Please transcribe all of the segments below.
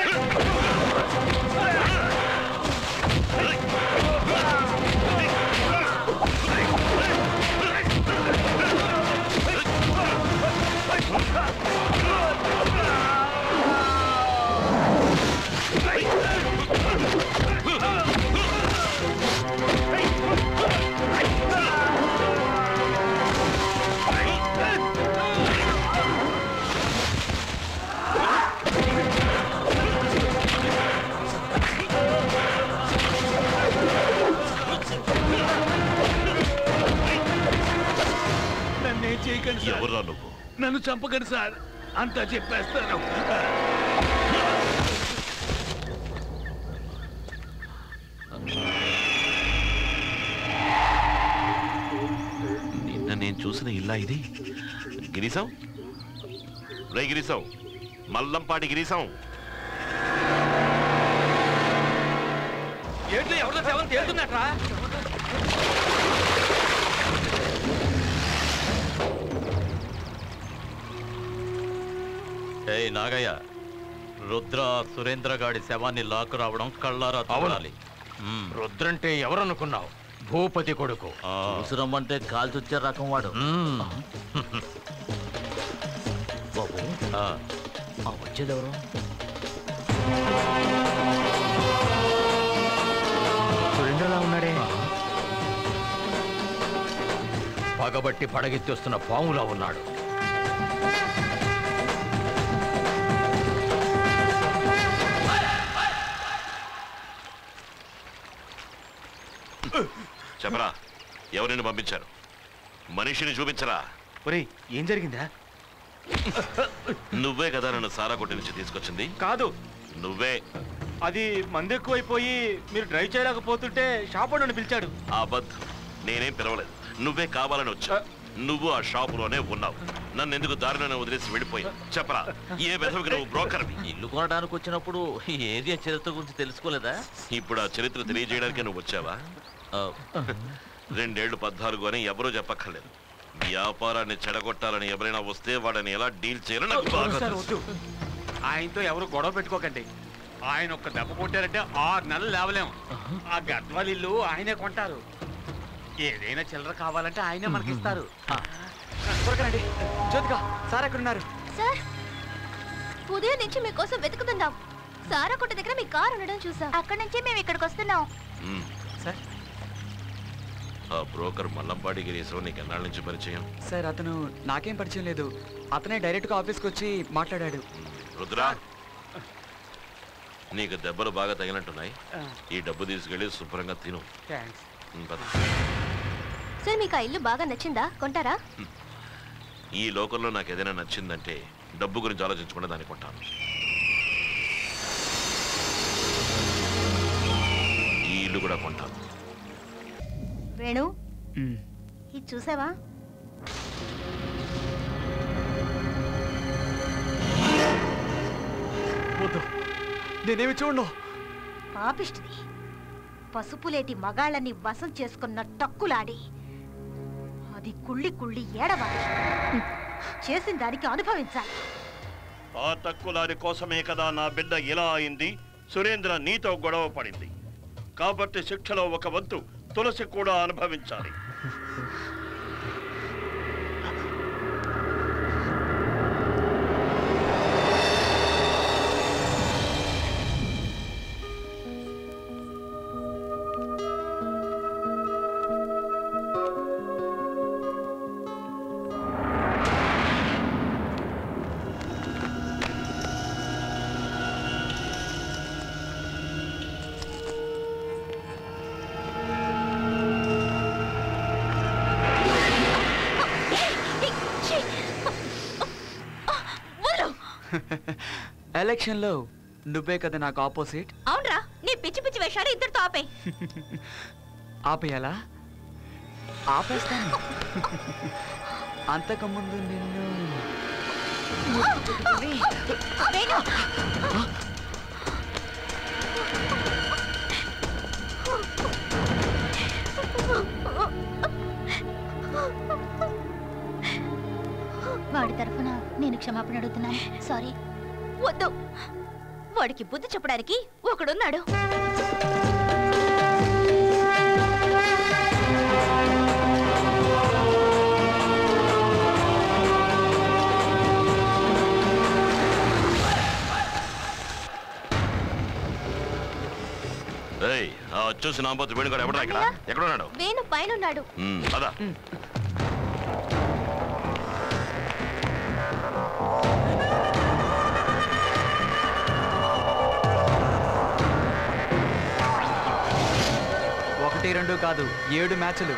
నన్నేం చేయకండి సార్ ఎవరా నువ్వు నన్ను చంపకండి సార్ అంతా చెప్పేస్తాను నిన్న నేను చూసిన ఇల్లా ఇది గిరీశం రే గిరీశం మల్లంపాటి గిరీశం ఏంటో ఎవరితో సెవెన్ తేలుతున్నట్రా ఏయ్ నాగయ్య రుద్ర సురేంద్ర గాడి శవాన్ని లాక్కు రావడం కళ్ళారా చూడాలి మ్మ్. రుద్రంటే ఎవరనుకున్నావు భూపతి కొడుకు ఆ, అవసరమంటే కాల్చొచ్చే రకం వాడు మ్మ్. బాబు ఆ, ఆ వచ్చేది ఎవరు సురేంద్రలా ఉన్నాడే పగబట్టి పడగెత్తి పాములా ఉన్నాడు చెప్పరా ఎవరిని పంపించారు మనిషిని చూపించరా ఒరేయ్ ఏం జరిగిందా నువ్వే కదా నన్ను సారా కొట్టి నుంచి తీసుకొచ్చింది కాదు నువ్వే అది మంది ఎక్కువైపోయి మీరు డ్రైవ్ చేయలేకపోతుంటే షాప్ నన్ను పిలిచాడు అబద్ధం నేనేం పిలవలేదు నువ్వే కావాలని వచ్చా నువ్వు ఆ షాపులోనే ఉన్నావు నన్ను ఎందుకు దారిలోనే వదిలేసి వెళ్ళిపోయావు చెప్పరా ఏ వెధవికి నువ్వు బ్రోకర్వి ఇల్లు కొనడానికి వచ్చినప్పుడు ఈ ఏరియా చరిత్ర గురించి తెలుసుకోలేదా ఇప్పుడు ఆ చరిత్ర తెలియజేయడానికి నువ్వు వచ్చావా ఆ, రెండేళ్లు పద్నాలుగు అని ఎవరూ చెప్పక్కర్లేదు వ్యాపారాన్ని చెడగొట్టాలని ఎవరైనా వస్తే వాడని ఎలా డీల్ చేయాలో నాకు బాగా సార్ తెలుసు. వద్దు ఆయనతో ఎవరు గొడవ పెట్టుకోకండి ఆయన ఒక్క దెబ్బ కొట్టారంటే ఆరు నెలలు లేవలేం ఆ గద్వాల ఇల్లు ఆయనే కొంటారు ఏదైనా చిల్లర కావాలంటే ఆయనే మనకి ఇస్తారు త్వరగానండి జ్యోతిగా సార్ ఎక్కడున్నారు సార్ ఉదయం నుంచి మీకోసం వెతుకుతున్నాం సారా కొట్ట దగ్గర మీ కారు ఉండడం చూసాం అక్కడి నుంచి మేము ఇక్కడికి వస్తున్నాం మ్మ్. సార్ ఆ బ్రోకర్ మల్లంపాడి గిరీశం నీకు ఎన్నాళ్ళ నుంచి పరిచయం సార్ అతను నాకేం పరిచయం లేదు అతనే డైరెక్ట్గా ఆఫీస్కి వచ్చి మాట్లాడాడు రుద్రా నీకు దెబ్బలు బాగా తగినట్టున్నాయి ఈ డబ్బు తీసుకెళ్ళి శుభ్రంగా తిను థ్యాంక్స్ మ్మ్, పద. సార్ మీకు ఆ ఇల్లు బాగా నచ్చిందా కొంటారా ఈ లోకంలో నాకు ఏదైనా నచ్చిందంటే డబ్బు గురించి ఆలోచించకుండా దాన్ని కొంటాను ఈ ఇల్లు కూడా కొంటాను వేణు మ్, ఇది చూసావా వద్దు నేనేమి చూడను పాపిష్టిది పసుపులేటి మగాళ్ళని వశం చేసుకున్న టక్కులాడి అది కుళ్ళి కుళ్ళి ఏడవాలి చేసిన దానికి అనుభవించాలి ఆ తక్కువలారి కోసమే కదా నా బిడ్డ ఇలా అయింది సురేంద్ర నీతో గొడవ పడింది కాబట్టి శిక్షలో ఒక వంతు తులసి కూడా అనుభవించాలి వదలు ఎలక్షన్లో నువ్వే కదా నాకు ఆపోజిట్ అవునరా నీ పిచ్చి పిచ్చి వేషాలు ఇద్దరితో ఆపే ఆపేయాలా ఆపేస్తాను అంతకుముందు నిన్ను వేణు వాడి తరఫున నేను క్షమాపణ అడుగుతున్నాను సారీ వద్దు వాడికి బుద్ధి చెప్పడానికి ఒకడున్నాడు ఏయ్ ఆ వచ్చేసి నాంబోతు వేణుగాడు ఎవడా ఇక్కడ ఎక్కడ ఉన్నాడు వేణు పైనున్నాడు ఉమ్, పద ఒకటి రెండు కాదు ఏడు మ్యాచ్లు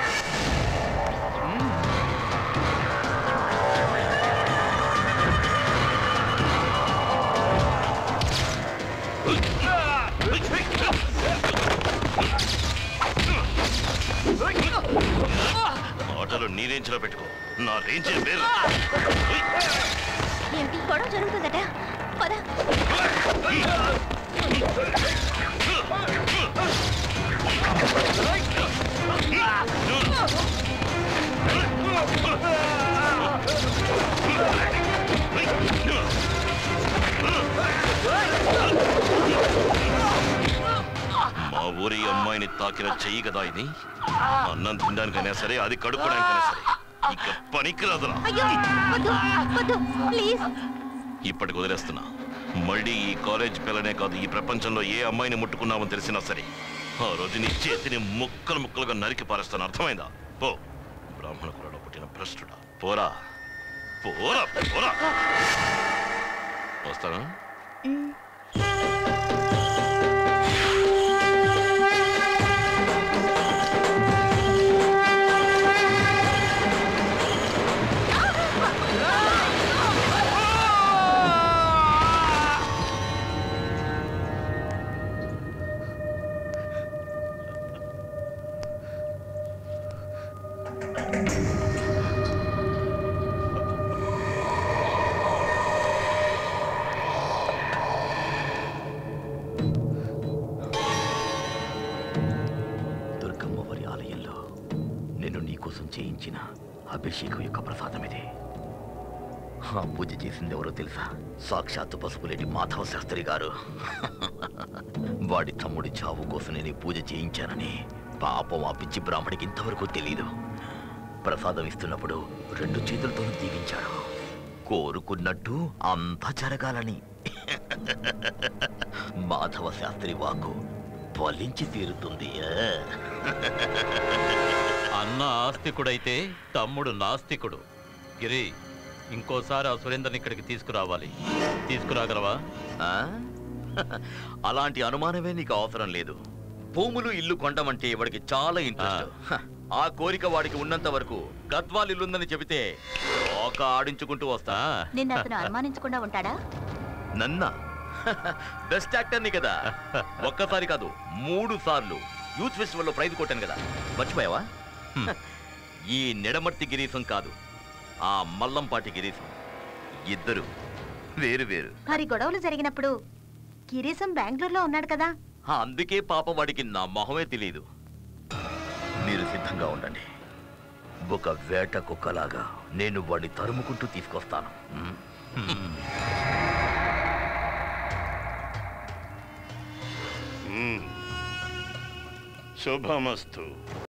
ఆటలు నీ రేంజ్లో పెట్టుకో నా రేంజ్ వేరు ఏంటి గొడవ జరుగుతుందట పద మా ఊరి అమ్మాయిని తాకిన చెయ్యి కదా ఇది అన్నం తినడానికైనా సరే అది కడుక్కోడానికైనా సరే ఇక పనికిరాదురా అయ్యో వద్దు వద్దు ప్లీజ్ ఇప్పటికి వదిలేస్తున్నా మళ్ళీ ఈ కాలేజ్ పిల్లనే కాదు ఈ ప్రపంచంలో ఏ అమ్మాయిని ముట్టుకున్నామని తెలిసినా సరే ఆ రోజు నీ చేతిని ముక్కలు ముక్కలుగా నరికి పారేస్తాను అర్థమైందా పో బ్రాహ్మణ కులలో పుట్టిన భ్రష్టుడా పోరా పోరా పోరా వస్తాను దుర్గమ్మ వారి ఆలయంలో నేను నీకోసం చేయించిన అభిషేకం యొక్క ప్రసాదం ఇది ఆ పూజ చేసింది ఎవరో తెలుసా సాక్షాత్తు పసుపులేటి మాధవ శాస్త్రి గారు వాడి తమ్ముడి చావు కోసం నేను ఈ పూజ చేయించానని పాపం ఆ పిచ్చి బ్రాహ్మడికి ఇంతవరకు తెలియదు ప్రసాదం ఇస్తున్నప్పుడు రెండు చేతులతో దీవించాడు కోరుకున్నట్టు అంతా జరగాలని మాధవ శాస్త్రి వాకు ఫలించి తీరుతుంది ఆ. అన్న ఆస్తికుడైతే తమ్ముడు నాస్తికుడు గిరి ఇంకోసారి ఆ సురేందర్ని ఇక్కడికి తీసుకురావాలి తీసుకురాగలవా ఆ? అలాంటి అనుమానమే నీకు అవసరం లేదు భూములు ఇల్లు కొనడమంటే వాడికి చాలా ఇంట్రెస్ట్ హ, ఆ కోరిక వాడికి ఉన్నంత వరకు గద్వాల్ ఇల్లుందని చెబితే ఒక ఆడించుకుంటూ వస్తా నిన్న అతను అనుమానించకుండా ఉంటాడా నన్న బెస్ట్ యాక్టర్ని కదా ఒక్కసారి కాదు మూడు సార్లు యూత్ ఫెస్టివల్లో ప్రైజ్ కొట్టాను కదా మర్చిపోయావా హ్మ్. ఈ నిడమర్తి గిరీశం కాదు ఆ మల్లంపాటి గిరీశం ఇద్దరు వేరు వేరు మరి గొడవలు జరిగినప్పుడు గిరీశం బెంగళూరులో ఉన్నాడు కదా అందుకే పాప వాడికి నా మొహమే తెలియదు మీరు సిద్ధంగా ఉండండి ఒక వేట కుక్కలాగా నేను వాడిని తరుముకుంటూ తీసుకొస్తాను ఉమ్. మ్మ్. శుభమస్తు